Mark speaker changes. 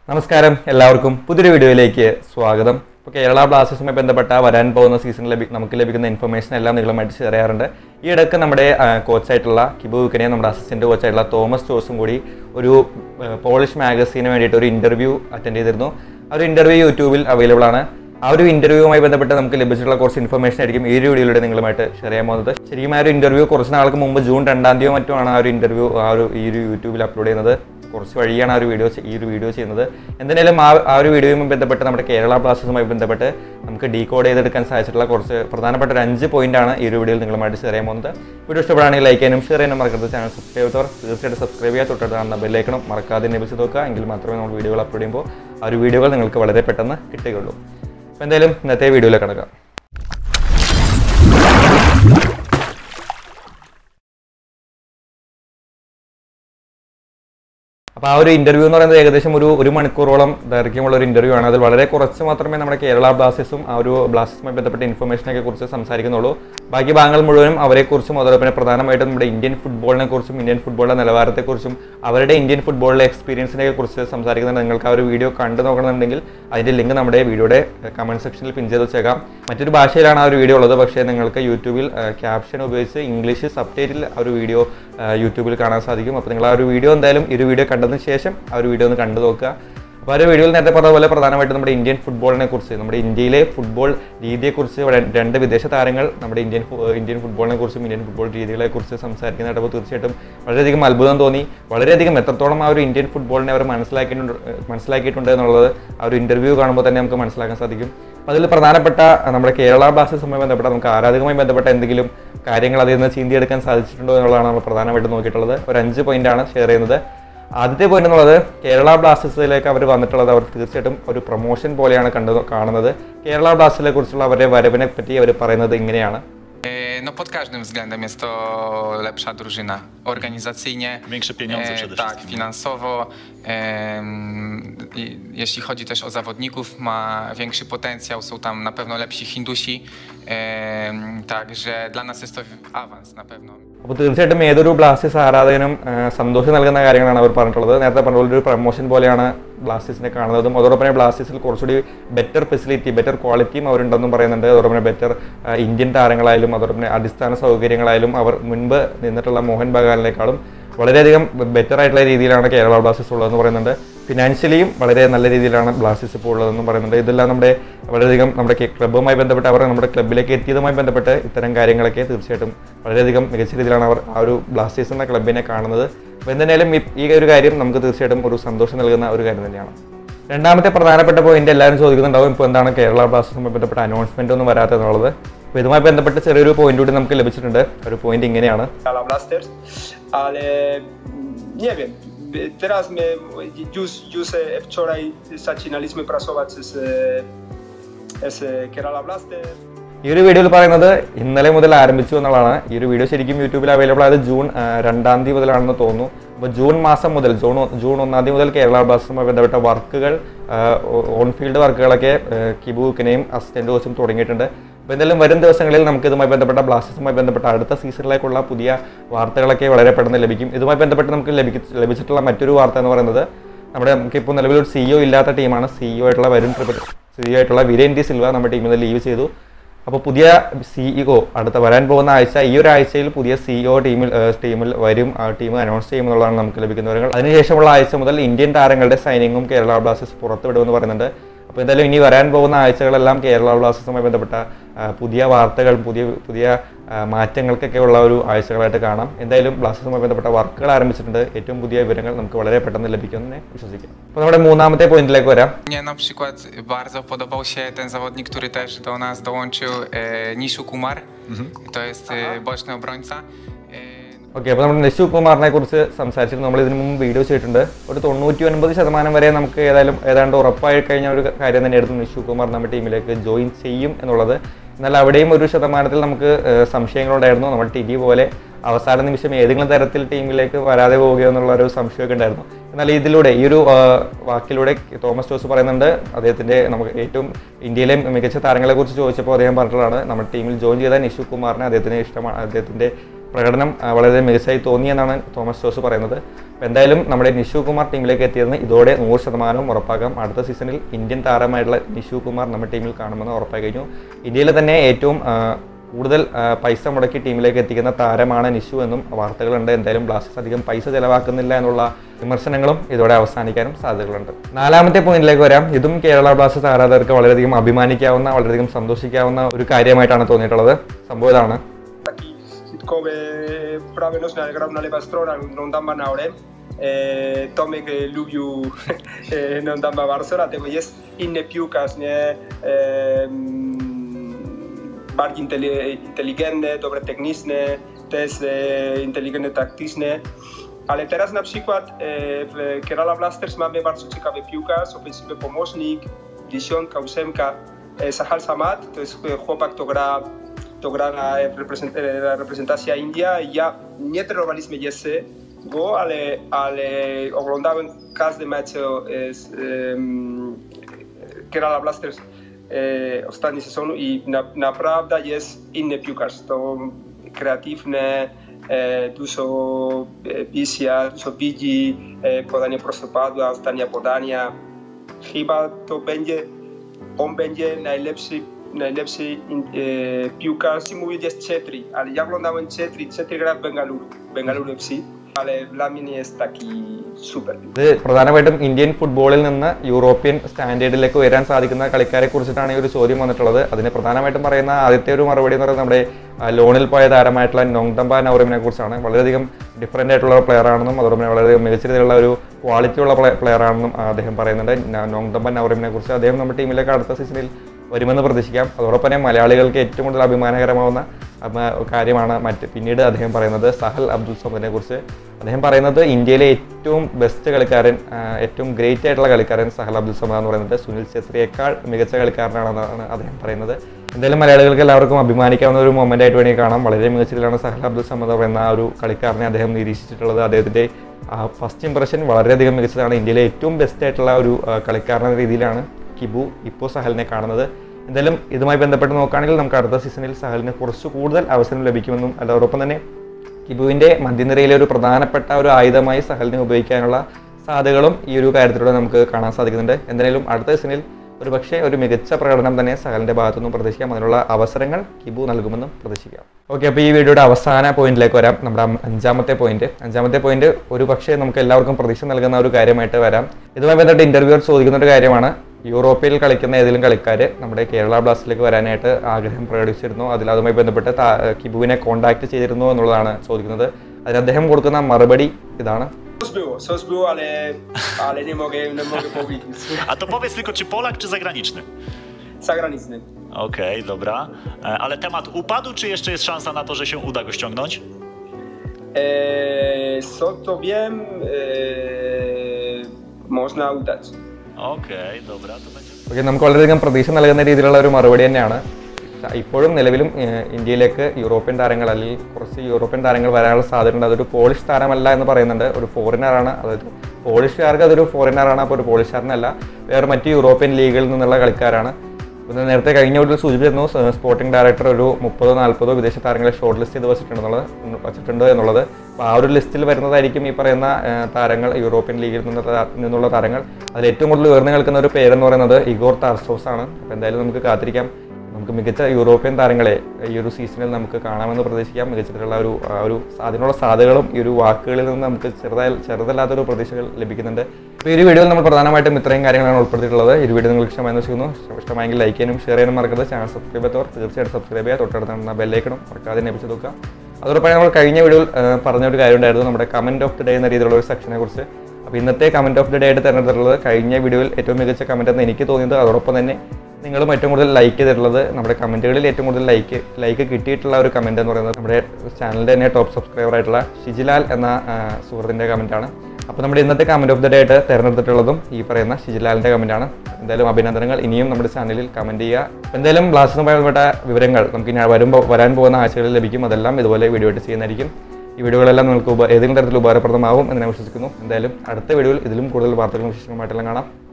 Speaker 1: നമസ്കാരം എല്ലാവർക്കും പുതിയൊരു വീഡിയോയിലേക്ക് സ്വാഗതം ഇപ്പോൾ കേരള ബ്ലാസ്റ്റേഴ്സുമായി ബന്ധപ്പെട്ട വരാൻ പോകുന്ന സീസണിൽ ലഭി നമുക്ക് ലഭിക്കുന്ന ഇൻഫർമേഷൻ എല്ലാം നിങ്ങളുമായിട്ട് ഷെയർ ചെയ്യാറുണ്ട് ഈ ഇടയ്ക്ക് നമ്മുടെ ആ, കോച്ചായിട്ടുള്ള കിബു വിക്കനെ നമ്മുടെ അസിസ്റ്റന്റ് കോച്ചായിട്ടുള്ള തോമസ് ജോസും കൂടി ഒരു ആ, പോളിഷ് മാഗസീന് വേണ്ടിയിട്ട് ഒരു ഇന്റർവ്യൂ അറ്റൻഡ് ചെയ്തിരുന്നു ആ ഒരു ഇന്റർവ്യൂ യൂട്യൂബിൽ അവൈലബിൾ ആണ് ആ ഒരു ഇന്റർവ്യൂവുമായി ബന്ധപ്പെട്ട് നമുക്ക് ലഭിച്ചിട്ടുള്ള കുറച്ച് ഇൻഫർമേഷൻ ആയിരിക്കും ഈ ഒരു വീഡിയോയിലൂടെ നിങ്ങളുമായിട്ട് ഷെയർ ചെയ്യാൻ പോകുന്നത് ശരിക്കും ആ ഒരു ഇന്റർവ്യൂ കുറച്ച് നാൾക്ക് മുമ്പ് ജൂൺ രണ്ടാം തീയതിയോ മറ്റോ ആണ് ആ ഒരു ഇന്റർവ്യൂ ആ ഒരു ഈ ഒരു യൂട്യൂബിൽ അപ്ലോഡ് ചെയ്യുന്നത് കുറച്ച് വഴിയാണ് ആ ഒരു വീഡിയോ ഈ ഒരു വീഡിയോ ചെയ്യുന്നത് എന്തിനാലും ആ ആ ഒരു വീഡിയോയുമായി ബന്ധപ്പെട്ട് നമ്മുടെ കേരള ബ്ലാസ്റ്റേഴ്സുമായി ബന്ധപ്പെട്ട് നമുക്ക് ഡീകോഡ് ചെയ്തെടുക്കാൻ സാധിച്ചിട്ടുള്ള കുറച്ച് പ്രധാനപ്പെട്ട ഒരു അഞ്ച് പോയിന്റ് ആണ് ഈ ഒരു വീഡിയോയിൽ നിങ്ങളുമായിട്ട് ഷെയർ ചെയ്യാൻ പോകുന്നത് വീഡിയോ ഇഷ്ടപ്പെടുകയാണെങ്കിൽ ലൈക്ക് ചെയ്യാനും ഷെയർ ചെയ്യാനും മറക്കരുത് ചാനൽ സബ്സ്ക്രൈബ് ചെയ്തവർ തീർച്ചയായിട്ടും സബ്സ്ക്രൈബ് ചെയ്യുക തൊട്ടടുത്ത് കാണുന്ന ബെല്ലൈക്കണം മറക്കാതെ ലഭിച്ചു നോക്കുക എങ്കിൽ മാത്രമേ നമ്മൾ വീഡിയോകൾ അപ്ലോഡ് ചെയ്യുമ്പോൾ ആ ഒരു വീഡിയോകൾ നിങ്ങൾക്ക് വളരെ പെട്ടെന്ന് കിട്ടുകയുള്ളൂ അപ്പോൾ എന്തായാലും ഇന്നത്തെ വീഡിയോയിലേക്ക് കിടക്കാം അപ്പോൾ ആ ഒരു ഇന്റർവ്യൂ എന്ന് പറയുന്നത് ഏകദേശം ഒരു ഒരു മണിക്കൂറോളം ദൈർഘ്യമുള്ള ഒരു ഇന്റർവ്യൂ ആണ് അതിൽ വളരെ കുറച്ച് മാത്രമേ നമ്മുടെ കേരള ബ്ലാസ്റ്റേഴ്സും ആ ഒരു ബ്ലാസ്റ്റേഴ്സുമായി ബന്ധപ്പെട്ട ഇൻഫർമേഷനെ കുറിച്ച് സംസാരിക്കുന്നുള്ളൂ ബാക്കി ഭാഗങ്ങൾ മുഴുവനും അവരെക്കുറിച്ചും അതുപോലെ പിന്നെ പ്രധാനമായിട്ടും നമ്മുടെ ഇന്ത്യൻ ഫുട്ബോളിനെ കുറിച്ചും ഇന്ത്യൻ ഫുട്ബോളിന്റെ നിലവാരത്തെക്കുറിച്ചും അവരുടെ ഇന്ത്യൻ ഫുട്ബോളിലെ എക്സ്പീരിയൻസിനെ കുറിച്ച് സംസാരിക്കുന്നുണ്ട് നിങ്ങൾക്ക് ആ ഒരു വീഡിയോ കണ്ടു നോക്കണമെന്നുണ്ടെങ്കിൽ അതിന്റെ ലിങ്ക് നമ്മുടെ വീഡിയോയുടെ കമന്റ് സെക്ഷനിൽ പിൻ ചെയ്ത് വെച്ചേക്കാം മറ്റൊരു ഭാഷയിലാണ് ആ ഒരു വീഡിയോ ഉള്ളത് പക്ഷേ നിങ്ങൾക്ക് യൂട്യൂബിൽ ക്യാപ്ഷൻ ഉപയോഗിച്ച് ഇംഗ്ലീഷ് സബ് ടൈറ്റിൽ ആ ഒരു വീഡിയോ യൂട്യൂബിൽ കാണാൻ സാധിക്കും അപ്പോൾ നിങ്ങൾ ആ ഒരു വീഡിയോ എന്തായാലും ഈ ഒരു വീഡിയോ കണ്ടതിന് ശേഷം ആ ഒരു വീഡിയോ ഒന്ന് കണ്ടു നോക്കുക അപ്പോൾ ആ ഒരു വീഡിയോയിൽ നേരത്തെ പറഞ്ഞ പോലെ പ്രധാനമായിട്ടും നമ്മുടെ ഇന്ത്യൻ ഫുട്ബോളിനെ കുറിച്ച് നമ്മുടെ ഇന്ത്യയിലെ ഫുട്ബോൾ രീതിയെക്കുറിച്ച് ഇവിടെ രണ്ട് വിദേശ താരങ്ങൾ നമ്മുടെ ഇന്ത്യൻ ഫു- ഇന്ത്യൻ ഫുട്ബോളിനെ കുറിച്ചും ഇന്ത്യൻ ഫുട്ബോൾ രീതികളെ കുറിച്ച് സംസാരിക്കുന്നതായിട്ട് അപ്പോൾ തീർച്ചയായിട്ടും വളരെയധികം അത്ഭുതം തോന്നി വളരെയധികം എത്രത്തോളം ആ ഒരു ഇന്ത്യൻ ഫുട്ബോളിനെ അവർ മനസ്സിലാക്കിയിട്ടുണ്ട് മനസ്സിലാക്കിയിട്ടുണ്ട് എന്നുള്ളത് ആ ഒരു ഇന്റർവ്യൂ കാണുമ്പോൾ തന്നെ നമുക്ക് മനസ്സിലാക്കാൻ സാധിക്കും അപ്പോൾ അതിൽ പ്രധാനപ്പെട്ട നമ്മുടെ കേരള ബ്ലാസ്റ്റേഴ്സുമായി ബന്ധപ്പെട്ട നമുക്ക് ആരാധകവുമായി ബന്ധപ്പെട്ട എന്തെങ്കിലും കാര്യങ്ങൾ അതിൽ നിന്ന് ചീന്തിയെടുക്കാൻ സാധിച്ചിട്ടുണ്ടോ എന്നുള്ളതാണ് നമ്മൾ പ്രധാനമായിട്ടും നോക്കിയിട്ടുള്ളത് ഒരു അഞ്ച് പോയിന്റാണ് ഷെയർ ചെയ്യുന്നത് ആദ്യത്തെ പോയിന്റ് എന്നുള്ളത് കേരള ബ്ലാസ്റ്റേഴ്സിലേക്ക് അവർ വന്നിട്ടുള്ളത് അവർ തീർച്ചയായിട്ടും ഒരു പ്രൊമോഷൻ പോലെയാണ് കണ്ടത് കാണുന്നത് കേരള ബ്ലാസ്റ്റേഴ്സിനെ കുറിച്ചുള്ള അവരുടെ വരവിനെ പറ്റി അവർ പറയുന്നത് ഇങ്ങനെയാണ്
Speaker 2: E, No pod każdym względem jest to lepsza drużyna. Organizacyjnie.
Speaker 3: Większe pieniądze
Speaker 2: e,
Speaker 3: przede
Speaker 2: Tak,
Speaker 3: wszystkim.
Speaker 2: finansowo. em, i jeśli chodzi też o zawodników, ma większy potencjał, są tam na pewno lepsi Hindusi. em, Także dla nas jest to awans na pewno.
Speaker 1: അപ്പോൾ തീർച്ചയായിട്ടും ഏതൊരു Blasters ആരാധകനും ആ, സന്തോഷം നൽകുന്ന കാര്യങ്ങളാണ് അവർ പറഞ്ഞിട്ടുള്ളത് നേരത്തെ പറഞ്ഞ പോലെ ഒരു പ്രൊമോഷൻ പോലെയാണ് ബ്ലാസ്റ്റേഴ്സിനെ കാണുന്നതും അതോടൊപ്പം തന്നെ ബ്ലാസ്റ്റേഴ്സിൽ കുറച്ചുകൂടി ബെറ്റർ ഫെസിലിറ്റി ബെറ്റർ ക്വാളിറ്റിയും അവരുണ്ടെന്നും പറയുന്നുണ്ട് അതോടൊപ്പം തന്നെ ബെറ്റർ ഇന്ത്യൻ താരങ്ങളായാലും അതോടൊപ്പം തന്നെ അടിസ്ഥാന സൗകര്യങ്ങളായാലും അവർ മുൻപ് നിന്നിട്ടുള്ള മോഹൻ ബഗാനിനേക്കാളും വളരെയധികം ബെറ്റർ ആയിട്ടുള്ള രീതിയിലാണ് കേരള ബ്ലാസ്റ്റേഴ്സ് ഉള്ളതെന്ന് പറയുന്നുണ്ട് ഫിനാൻഷ്യലിയും വളരെ നല്ല രീതിയിലാണ് ബ്ലാസ്റ്റേഴ്സ് ഇപ്പോൾ ഉള്ളതെന്നും പറയുന്നുണ്ട് ഇതെല്ലാം നമ്മുടെ വളരെയധികം നമ്മുടെ ക്ലബ്ബുമായി ബന്ധപ്പെട്ട് അവർ നമ്മുടെ ക്ലബ്ബിലേക്ക് എത്തിയതുമായി ബന്ധപ്പെട്ട് ഇത്തരം കാര്യങ്ങളൊക്കെ തീർച്ചയായിട്ടും വളരെയധികം മികച്ച രീതിയിലാണ് അവർ ആ ഒരു ബ്ലാസ്റ്റേഴ്സ് എന്ന ക്ലബിനെ കാണുന്നത് അപ്പോൾ എന്തായാലും ഈ- ഈ ഒരു കാര്യം നമുക്ക് തീർച്ചയായിട്ടും ഒരു സന്തോഷം നൽകുന്ന ഒരു കാര്യം തന്നെയാണ് രണ്ടാമത്തെ പ്രധാനപ്പെട്ട പോയിന്റ് എല്ലാവരും ചോദിക്കുന്നുണ്ടാവും ഇപ്പോൾ എന്താണ് കേരള ബ്ലാസ്റ്റേഴ്സുമായി ബന്ധപ്പെട്ട അനൗൺസ്മെന്റ് ഒന്നും വരാത്തതെന്നുള്ളത് അപ്പോൾ ഇതുമായി ബന്ധപ്പെട്ട് ചെറിയൊരു പോയിന്റ് കൂടി നമുക്ക് ലഭിച്ചിട്ടുണ്ട് ഒരു പോയിന്റ് ഇങ്ങനെയാണ്
Speaker 4: Gala Blasters, ale nie wiem. Teraz my już, już wczoraj zaczynaliśmy pracować z, z Kerala Blasters.
Speaker 1: ഈ ഒരു വീഡിയോയിൽ പറയുന്നത് ഇന്നലെ മുതൽ ആരംഭിച്ചു എന്നുള്ളതാണ് ഈ ഒരു വീഡിയോ ശരിക്കും യൂട്യൂബിൽ അവൈലബിൾ ആയത് ജൂൺ ആ, രണ്ടാം തീയതി മുതലാണെന്ന് തോന്നുന്നു അപ്പോൾ ജൂൺ മാസം മുതൽ ജൂൺ ഒ- ജൂൺ ഒന്നാം തീയതി മുതൽ കേരള ബ്ലാസ്റ്റേഴ്സുമായി ബന്ധപ്പെട്ട വർക്കുകൾ ഓൺ ഫീൽഡ് വർക്കുകളൊക്കെ ആ, കിബുക്കിനെയും അസിസ്റ്റന്റ് കോച്ചും തുടങ്ങിയിട്ടുണ്ട് അപ്പോൾ എന്തായാലും വരും ദിവസങ്ങളിൽ നമുക്ക് ഇതുമായി ബന്ധപ്പെട്ട ബ്ലാസ്റ്റേഴ്സുമായി ബന്ധപ്പെട്ട അടുത്ത സീസണിലേക്കുള്ള പുതിയ വാർത്തകളൊക്കെ വളരെ പെട്ടെന്ന് ലഭിക്കും ഇതുമായി ബന്ധപ്പെട്ട് നമുക്ക് ലഭിക്ക ലഭിച്ചിട്ടുള്ള മറ്റൊരു വാർത്ത എന്ന് പറയുന്നത് നമ്മുടെ നമുക്കിപ്പോൾ നിലവിൽ ഒരു സിഇഒ ഇല്ലാത്ത ടീമാണ് സിഇഒ ആയിട്ടുള്ള വരുൺ ത്രിപുര സിഇഒ ആയിട്ടുള്ള വീരേൻ ഡി സിൽവ നമ്മുടെ ടീമിൽ നിന്ന് ലീവ് ചെയ്തു അപ്പോൾ പുതിയ സിഇഒ അടുത്ത വരാൻ പോകുന്ന ആഴ്ച ഈ ഒരു ആഴ്ചയിൽ പുതിയ സിഇഒ ടീമിൽ ഏഹ്, ടീമിൽ വരും ആ ടീം അനൗൺസ് ചെയ്യുമെന്നുള്ളതാണ് നമുക്ക് ലഭിക്കുന്ന വിവരങ്ങൾ അതിനുശേഷമുള്ള ആഴ്ച മുതൽ ഇന്ത്യൻ താരങ്ങളുടെ സൈനിങ്ങും കേരള ബ്ലാസ്റ്റേഴ്സ് പുറത്തുവിടുമെന്ന് പറയുന്നുണ്ട് അപ്പോൾ എന്തായാലും ഇനി വരാൻ പോകുന്ന ആഴ്ചകളെല്ലാം കേരള ബ്ലാസ്റ്റേഴ്സുമായി ബന്ധപ്പെട്ട ആ, പുതിയ വാർത്തകൾ പുതിയ പുതിയ ആ, മാറ്റങ്ങൾക്കൊക്കെ ഉള്ള ഒരു ആഴ്ചകളായിട്ട് കാണാം എന്തായാലും ബ്ലാസ്റ്റേഴ്സുമായി ബന്ധപ്പെട്ട വർക്കുകൾ ആരംഭിച്ചിട്ടുണ്ട് ഏറ്റവും പുതിയ വിവരങ്ങൾ നമുക്ക് വളരെ പെട്ടെന്ന് ലഭിക്കുമെന്ന് വിശ്വസിക്കാം അപ്പോൾ നമ്മുടെ മൂന്നാമത്തെ പോയിന്റിലേക്ക് വരാം
Speaker 2: Mnie na przykład bardzo podobał się ten zawodnik, który też do nas dołączył, e, Nishu Kumar. To jest e, boczny obrońca. E,
Speaker 1: okay അപ്പോൾ നമ്മൾ നിശു കുമാറിനെ കുറിച്ച് സംസാരിച്ചിട്ട് നമ്മൾ ഇതിനു മുമ്പ് വീഡിയോ ചെയ്തിട്ടുണ്ട് ഒരു തൊണ്ണൂറ്റി ഒൻപത് ശതമാനം വരെ നമുക്ക് ഏതായാലും ഏതാണ്ട് ഉറപ്പായി കഴിഞ്ഞ ഒരു കാര്യം തന്നെയായിരുന്നു നിശു കുമാർ നമ്മുടെ ടീമിലേക്ക് ജോയിൻ ചെയ്യും എന്നുള്ളത് എന്നാൽ അവിടെയും ഒരു ശതമാനത്തിൽ നമുക്ക് ഏഹ്, സംശയങ്ങളുണ്ടായിരുന്നു നമ്മുടെ ടി പോലെ അവസാന നിമിഷം ഏതെങ്കിലും തരത്തിൽ ടീമിലേക്ക് വരാതെ പോവുകയോ എന്നുള്ള ഒരു സംശയമൊക്കെ ഉണ്ടായിരുന്നു എന്നാൽ ഇതിലൂടെ ഈ ഒരു ആ, വാക്കിലൂടെ തോമസ് ജോസ് പറയുന്നുണ്ട് അദ്ദേഹത്തിന്റെ നമുക്ക് ഏറ്റവും ഇന്ത്യയിലെ മികച്ച താരങ്ങളെ കുറിച്ച് ചോദിച്ചപ്പോൾ അദ്ദേഹം പറഞ്ഞിട്ടുള്ളതാണ് നമ്മുടെ ടീമിൽ ജോയിൻ ചെയ്ത നിഷു കുമാറിനെ അദ്ദേഹത്തിന് ഇഷ്ടമാണ് അദ്ദേഹത്തിന്റെ പ്രകടനം ആ, വളരെ മികച്ചായി തോന്നിയെന്നാണ് തോമസ് ജോസ് പറയുന്നത് അപ്പോൾ എന്തായാലും നമ്മുടെ നിഷു കുമാർ ടീമിലേക്ക് എത്തിയതെന്ന് ഇതോടെ നൂറ് ശതമാനവും ഉറപ്പാക്കാം അടുത്ത സീസണിൽ ഇന്ത്യൻ താരമായിട്ടുള്ള നിഷു കുമാർ നമ്മുടെ ടീമിൽ കാണുമെന്ന് ഉറപ്പായി കഴിഞ്ഞു ഇന്ത്യയിലെ തന്നെ ഏറ്റവും ആ, കൂടുതൽ ആ, പൈസ മുടക്കി ടീമിലേക്ക് എത്തിക്കുന്ന താരമാണ് നിഷു എന്നും വാർത്തകളുണ്ട് എന്തായാലും ബ്ലാസ്റ്റേഴ്സ് അധികം പൈസ ചെലവാക്കുന്നില്ല എന്നുള്ള വിമർശനങ്ങളും ഇതോടെ അവസാനിക്കാനും സാധ്യതകളുണ്ട് നാലാമത്തെ പോയിന്റിലേക്ക് വരാം ഇതും കേരള ബ്ലാസ്റ്റേഴ്സ് ആരാധകർക്ക് വളരെയധികം അഭിമാനിക്കാവുന്ന വളരെയധികം സന്തോഷിക്കാവുന്ന ഒരു കാര്യമായിട്ടാണ് തോന്നിയിട്ടുള്ളത് സംഭവം ഇതാണ്
Speaker 4: Aquí, come prawie nośna grał na lewa strona, non dam na orem. E, Tomek e, lubił e, non dam Barcelona, tego jest inne piłkarz, nie? E, mm, bardziej inteli- inteligentny, dobre techniczne, też e, inteligentne taktyczne. Ale teraz na przykład e, w Kerala Blasters mamy bardzo ciekawy piłkarz, ofensywny pomocnik, dziesiątka, ósemka, e, Sahal Samad, to jest e, chłopak, kto gra, to gra na e, reprezent- e, na reprezentacja India. Ja nie trenowaliśmy jeszcze go, ale, ale oglądałem każdy mecz e, z em, Kerala Blasters e, ostatni sezonu i na, naprawdę jest inny piłkarz. To kreatywne, e, dużo e, wizja, dużo widzi, e, podanie prostopadła, ostatnia podania. Chyba to będzie, on będzie najlepszy, najlepszy in, e, piłkarz. Mówię, jest Chetri, ale ja oglądałem Chetri, Chetri gra w Bengaluru, Bengaluru FC, ale dla mnie nie jest taki super piłkarz.
Speaker 1: ഇത് പ്രധാനമായിട്ടും Indian ഫുട്ബോളിൽ നിന്ന് European സ്റ്റാൻഡേർഡിലേക്ക് ഉയരാൻ സാധിക്കുന്ന കളിക്കാരെ കുറിച്ചിട്ടാണ് ഈ ഒരു ചോദ്യം വന്നിട്ടുള്ളത് അതിന് പ്രധാനമായിട്ടും പറയുന്ന ആദ്യത്തെ ഒരു മറുപടി എന്ന് പറയുന്നത് നമ്മുടെ ആ, ലോണിൽ പോയ താരമായിട്ടുള്ള നോങ്തമ്പ നൗറമിനെ കുറിച്ചാണ് വളരെയധികം ഡിഫറൻ്റ് ആയിട്ടുള്ള പ്ലെയർ ആണെന്നും അതോടൊപ്പം തന്നെ വളരെയധികം മികച്ച രീതിയിലുള്ള ഒരു ക്വാളിറ്റി ഉള്ള പ്ലെയർ ആണെന്നും ആ, അദ്ദേഹം പറയുന്നുണ്ട് ന- നോങ്തമ്പ നൗറമിനെ കുറിച്ച് അദ്ദേഹം നമ്മുടെ ടീമിലേക്ക് അടുത്ത സീസണിൽ വരുമെന്ന് പ്രതീക്ഷിക്കാം അതോടൊപ്പം തന്നെ മലയാളികൾക്ക് ഏറ്റവും കൂടുതൽ അഭിമാനകരമാവുന്ന അഭ- കാര്യമാണ് മറ്റ് പിന്നീട് അദ്ദേഹം പറയുന്നത് സഹൽ അബ്ദുൽ സമദിനെ കുറിച്ച് അദ്ദേഹം പറയുന്നത് ഇന്ത്യയിലെ ഏറ്റവും ബെസ്റ്റ് കളിക്കാരൻ ആ, ഏറ്റവും ഗ്രേറ്റ് ആയിട്ടുള്ള കളിക്കാരൻ സഹൽ അബ്ദുൽ സമദ് എന്ന് പറയുന്നത് സുനിൽ ഛത്രിയേക്കാൾ മികച്ച കളിക്കാരനാണെന്നാണ് അദ്ദേഹം പറയുന്നത് എന്തായാലും മലയാളികൾക്ക് എല്ലാവർക്കും അഭിമാനിക്കാവുന്ന ഒരു മൊമെന്റ് ആയിട്ട് വേണമെങ്കിൽ കാണാം വളരെ മികച്ച രീതിയിലാണ് സഹൽ അബ്ദുൽ സമദ് പറയുന്ന ആ ഒരു കളിക്കാരനെ അദ്ദേഹം നിരീക്ഷിച്ചിട്ടുള്ളത് അദ്ദേഹത്തിന്റെ ഫസ്റ്റ് ഇംപ്രഷൻ വളരെയധികം മികച്ചതാണ് ഇന്ത്യയിലെ ഏറ്റവും ബെസ്റ്റ് ആയിട്ടുള്ള ഒരു ആ, കളിക്കാരൻ എന്ന രീതിയിലാണ് കിബു ഇപ്പോൾ സഹലിനെ കാണുന്നത് എന്തായാലും ഇതുമായി ബന്ധപ്പെട്ട് നോക്കുകയാണെങ്കിൽ നമുക്ക് അടുത്ത സീസണിൽ സഹലിന് കുറച്ച് കൂടുതൽ അവസരം ലഭിക്കുമെന്നും അതോടൊപ്പം തന്നെ കിബുവിൻ്റെ മധ്യനിരയിലെ ഒരു പ്രധാനപ്പെട്ട ഒരു ആയുധമായി സഹലിനെ ഉപയോഗിക്കാനുള്ള സാധ്യതകളും ഈ ഒരു കാര്യത്തിലൂടെ നമുക്ക് കാണാൻ സാധിക്കുന്നുണ്ട് എന്തായാലും അടുത്ത സീസണിൽ ഒരു പക്ഷേ ഒരു മികച്ച പ്രകടനം തന്നെ സഹലിൻ്റെ ഭാഗത്തുനിന്നും പ്രതീക്ഷിക്കാം അതിനുള്ള അവസരങ്ങൾ കിബു നൽകുമെന്നും പ്രതീക്ഷിക്കാം ഓക്കെ അപ്പോൾ ഈ വീഡിയോയുടെ അവസാന പോയിന്റിലേക്ക് വരാം നമ്മുടെ അം- അഞ്ചാമത്തെ പോയിന്റ് അഞ്ചാമത്തെ പോയിന്റ് ഒരു പക്ഷേ നമുക്ക് എല്ലാവർക്കും പ്രതീക്ഷ നൽകുന്ന ഒരു കാര്യമായിട്ട് വരാം ഇതുമായി ബന്ധപ്പെട്ട് ഇന്റർവ്യൂർ ചോദിക്കുന്ന ഒരു കാര്യമാണ് യൂറോപ്പിൽ കളിക്കുന്ന ഏതെങ്കിലും കളിക്കാർ നമ്മുടെ കേരള ബ്ലാസ്റ്റിലേക്ക് വരാനായിട്ട് ആഗ്രഹം പ്രകടിപ്പിച്ചിരുന്നു അതിൽ അതുമായി ബന്ധപ്പെട്ട് താ- കിബുവിനെ കോൺടാക്ട് ചെയ്തിരുന്നു എന്നുള്ളതാണ് ചോദിക്കുന്നത് അതിന് അദ്ദേഹം കൊടുക്കുന്ന മറുപടി ഇതാണ്
Speaker 4: Coś było, coś było, ale, ale nie mogę, nie mogę powiedzieć.
Speaker 3: A to powiedz tylko, czy Polak, czy zagraniczny?
Speaker 4: Zagraniczny.
Speaker 3: Okej, dobra. E, Ale temat upadł, czy jeszcze jest szansa na to, że się uda go ściągnąć?
Speaker 4: Eee, co to wiem, eee, można udać.
Speaker 3: Okej, dobra, to będzie.
Speaker 1: Okay നമുക്ക് വളരെയധികം പ്രതീക്ഷ നൽകുന്ന രീതിയിലുള്ള ഒരു മറുപടി തന്നെയാണ് ഇപ്പോഴും നിലവിലും ഏഹ്, ഇന്ത്യയിലേക്ക് യൂറോപ്യൻ താരങ്ങൾ അല്ലെങ്കിൽ കുറച്ച് യൂറോപ്യൻ താരങ്ങൾ വരാനുള്ള സാധ്യതയുണ്ട് അതൊരു പോളിഷ് താരമല്ല എന്ന് പറയുന്നുണ്ട് ഒരു ഫോറിനറാണ് അതായത് പോളിഷുകാർക്ക് അതൊരു ഫോറിനറാണ് അപ്പോൾ ഒരു പോളിഷുകാരനല്ല വേറെ മറ്റ് യൂറോപ്യൻ ലീഗിൽ നിന്നുള്ള കളിക്കാരാണ് പിന്നെ നേരത്തെ കഴിഞ്ഞ വീട്ടിൽ സൂചിപ്പിച്ചിരുന്നു സ് സ്പോർട്ടിംഗ് ഡയറക്ടർ ഒരു മുപ്പതോ നാൽപ്പതോ വിദേശ താരങ്ങളെ ഷോർട്ട് ലിസ്റ്റ് ചെയ്ത് വെച്ചിട്ടുണ്ടെന്നുള്ളത് വച്ചിട്ടുണ്ട് എന്നുള്ളത് അപ്പോൾ ആ ഒരു ലിസ്റ്റിൽ വരുന്നതായിരിക്കും ഈ പറയുന്ന ഏഹ്, താരങ്ങൾ യൂറോപ്യൻ ലീഗിൽ നിന്ന് താ- നിന്നുള്ള താരങ്ങൾ അതിൽ ഏറ്റവും കൂടുതൽ ഉയർന്നു നിൽക്കുന്ന ഒരു പേരെന്ന് പറയുന്നത് ഇഗോർ താർസോസ് ആണ് അപ്പോൾ എന്തായാലും നമുക്ക് കാത്തിരിക്കാം നമുക്ക് മികച്ച യൂറോപ്യൻ താരങ്ങളെ ഈ ഒരു സീസണിൽ നമുക്ക് കാണാമെന്ന് പ്രതീക്ഷിക്കാം മികച്ചതിലുള്ള ഒരു ആ ഒരു അതിനുള്ള സാധ്യതകളും ഈ ഒരു വാക്കുകളിൽ നിന്ന് നമുക്ക് ചെറുതായ ചെറുതല്ലാത്തൊരു പ്രതീക്ഷകൾ ലഭിക്കുന്നുണ്ട് അപ്പോൾ ഈ ഒരു വീഡിയോയിൽ നമ്മൾ പ്രധാനമായിട്ടും ഇത്രയും കാര്യങ്ങളാണ് ഉൾപ്പെടുത്തിയിട്ടുള്ളത് ഈ ഒരു വീഡിയോ നിങ്ങൾക്ക് ഇഷ്ടമായെന്ന് വെച്ചിരുന്നു ഇഷ്ടമായെങ്കിൽ ലൈക്ക് ചെയ്യാനും ഷെയർ ചെയ്യാനും മറക്കരുത് ചാനൽ സബ്സ്ക്രൈബ് ചെയ്യാത്തവർ തീർച്ചയായിട്ടും സബ്സ്ക്രൈബ് ചെയ്യുക തൊട്ടടുത്ത് ബെല്ലൈക്കണം മറക്കാതെ ലഭിച്ചു നോക്കുക അതോടൊപ്പം നമ്മൾ കഴിഞ്ഞ വീഡിയോയിൽ ആ, പറഞ്ഞ ഒരു കാര്യം ഉണ്ടായിരുന്നു നമ്മുടെ കമന്റ് ഓഫ് ദി ഡേ എന്ന രീതിയിലുള്ള ഒരു സെക്ഷനെ കുറിച്ച് അപ്പോൾ ഇന്നത്തെ കമന്റ് ഓഫ് ദി ഡേ ആയിട്ട് തിരഞ്ഞെടുത്തിട്ടുള്ളത് കഴിഞ്ഞ വീഡിയോയിൽ ഏറ്റവും മികച്ച കമന്റ് എന്ന് എനിക്ക് തോന്നിയത് അതോടൊപ്പം തന്നെ നിങ്ങളും ഏറ്റവും കൂടുതൽ ലൈക്ക് ചെയ്തിട്ടുള്ളത് നമ്മുടെ കമന്റുകളിൽ ഏറ്റവും കൂടുതൽ ലൈക്ക് ലൈക്ക് കിട്ടിയിട്ടുള്ള ഒരു കമന്റ് എന്ന് പറയുന്നത് നമ്മുടെ ചാനലിൻ്റെ തന്നെ ടോപ്പ് സബ്സ്ക്രൈബർ ആയിട്ടുള്ള ഷിജിലാൽ എന്ന ആ, സുഹൃത്തിൻ്റെ കമന്റാണ് അപ്പോൾ നമ്മുടെ ഇന്നത്തെ കമന്റ് ഓഫ് ദി ഡേ ആയിട്ട് തിരഞ്ഞെടുത്തിട്ടുള്ളതും ഈ പറയുന്ന ഷിജിലാലിൻ്റെ കമന്റാണ് എന്തായാലും അഭിനന്ദനങ്ങൾ ഇനിയും നമ്മുടെ ചാനലിൽ കമന്റ് ചെയ്യുക എന്തായാലും ബ്ലാസ്റ്റുമായി ബന്ധപ്പെട്ട വിവരങ്ങൾ നമുക്ക് ഇനി വരുമ്പോൾ വരാൻ പോകുന്ന ആഴ്ചകളിൽ ലഭിക്കും അതെല്ലാം ഇതുപോലെ വീഡിയോ ആയിട്ട് ചെയ്യുന്നതായിരിക്കും ഈ വീഡിയോകളെല്ലാം നിങ്ങൾക്ക് ഉപ ഏതെങ്കിലും തരത്തിൽ ഉപകാരപ്രദമാവും എന്ന് ഞാൻ വിശ്വസിക്കുന്നു എന്തായാലും അടുത്ത വീഡിയോയിൽ ഇതിലും കൂടുതൽ വാർത്തകളും വിശേഷങ്ങളുമായിട്ടെല്ലാം കാണാം